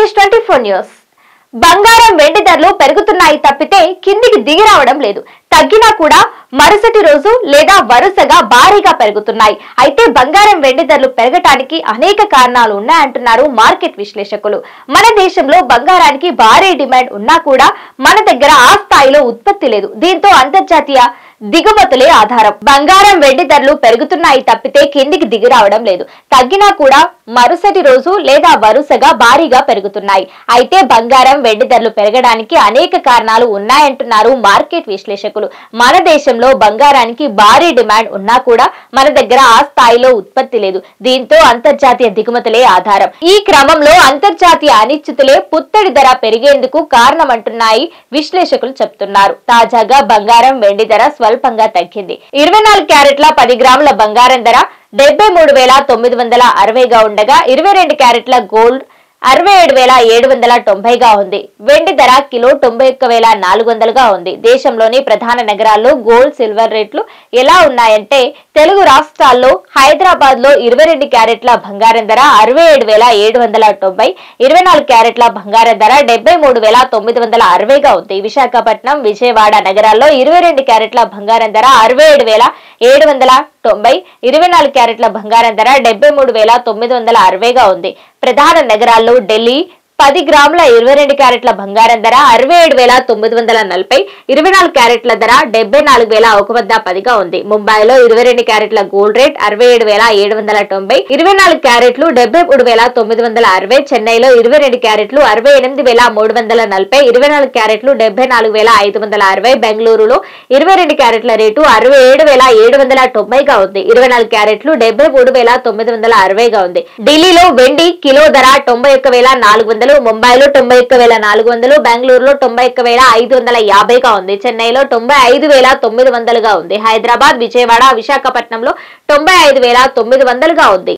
TVS twenty four news బంగారం వెండి ధరలు పెరుగుతున్నాయి తప్పితే కిందికి దిగి రావడం లేదు తగ్గినా కూడా మరుసటి రోజు లేదా వరుసగా భారీగా పెరుగుతున్నాయి అయితే బంగారం వెండి ధరలు పెరగటానికి అనేక కారణాలు ఉన్నాయంటున్నారు మార్కెట్ విశ్లేషకులు మన దేశంలో బంగారానికి భారీ డిమాండ్ ఉన్నా కూడా మన దగ్గర ఆ స్థాయిలో ఉత్పత్తి లేదు దీంతో అంతర్జాతీయ దిగుమతులే ఆధారం బంగారం వెండి ధరలు పెరుగుతున్నాయి తప్పితే కిందికి దిగి రావడం లేదు తగ్గినా కూడా మరుసటి రోజు లేదా వరుసగా భారీగా పెరుగుతున్నాయి అయితే బంగారం వెండి ధరలు పెరగడానికి అనేక కారణాలు ఉన్నాయంటున్నారు మార్కెట్ విశ్లేషకులు మన దేశంలో బంగారానికి భారీ డిమాండ్ ఉన్నా కూడా మన దగ్గర ఆ స్థాయిలో ఉత్పత్తి లేదు దీంతో అంతర్జాతీయ దిగుమతులే ఆధారం ఈ క్రమంలో అంతర్జాతీయ అనిశ్చితులే పుత్తడి ధర పెరిగేందుకు కారణమంటున్నాయి విశ్లేషకులు చెప్తున్నారు తాజాగా బంగారం వెండి ధర స్వల్పంగా తగ్గింది ఇరవై నాలుగు క్యారెట్ల పది గ్రాముల బంగారం ధర డెబ్బై మూడు వేల తొమ్మిది వందల అరవైగా ఉండగా ఇరవై రెండు క్యారెట్ల గోల్డ్ అరవై ఏడు వేల ఏడు వందల తొంభైగా ఉంది వెండి ధర కిలో తొంభై ఒక్క వేల నాలుగు వందలుగా ఉంది దేశంలోని ప్రధాన నగరాల్లో గోల్డ్ సిల్వర్ రేట్లు ఎలా ఉన్నాయంటే తెలుగు రాష్ట్రాల్లో హైదరాబాద్ లో ఇరవై రెండు క్యారెట్ల బంగారం ధర అరవై ఏడు వేల ఏడు వందల తొంభై ఇరవై నాలుగు క్యారెట్ల బంగారం ధర డెబ్బై మూడు వేల తొమ్మిది వందల అరవైగా ఉంది విశాఖపట్నం విజయవాడ నగరాల్లో ఇరవై రెండు క్యారెట్ల బంగారం ధర అరవై ఏడు వేల ఏడు వందల తొంభై ఇరవై నాలుగు క్యారెట్ల బంగారం ధర డెబ్బై మూడు వేల తొమ్మిది వందల అరవైగా ఉంది ప్రధాన నగరాల్లో ఢిల్లీ పది గ్రాముల ఇరవై రెండు క్యారెట్ల బంగారం ధర అరవై ఏడు వేల తొమ్మిది వందల నలభై ఇరవై నాలుగు క్యారెట్ల ధర డెబ్బై నాలుగు వేల ఒక వద్ద పదిగా ఉంది ముంబైలో ఇరవై రెండు క్యారెట్ల గోల్డ్ రేట్ అరవై ఏడు వేల ఏడు వందల తొంభై ఇరవై నాలుగు క్యారెట్లు డెబ్బై మూడు వేల తొమ్మిది వందల అరవై చెన్నైలో ఇరవై రెండు క్యారెట్లు అరవై ఎనిమిది వేల మూడు వందల నలభై ఇరవై నాలుగు క్యారెట్లు డెబ్బై నాలుగు వేల ఐదు వందల అరవై బెంగళూరులో ఇరవై రెండు క్యారెట్ల రేటు అరవై ఏడు వేల ఏడు వందల తొంభైగా ఉంది ఇరవై నాలుగు క్యారెట్లు డెబ్బై మూడు వేల తొమ్మిది వందల అరవైగా ఉంది ఢిల్లీలో వెండి కిలో ధర తొంభై ఒక్క వేల నాలుగు వందలు ముంబైలో తొంభై ఒక్క వేల నాలుగు వందలు బెంగళూరులో తొంభై ఒక్క వేల ఐదు వందల యాభైగా ఉంది చెన్నైలో తొంభై ఐదు వేల తొమ్మిది వందలుగా ఉంది హైదరాబాద్ విజయవాడ విశాఖపట్నంలో తొంభై ఐదు వేల తొమ్మిది వందలుగా ఉంది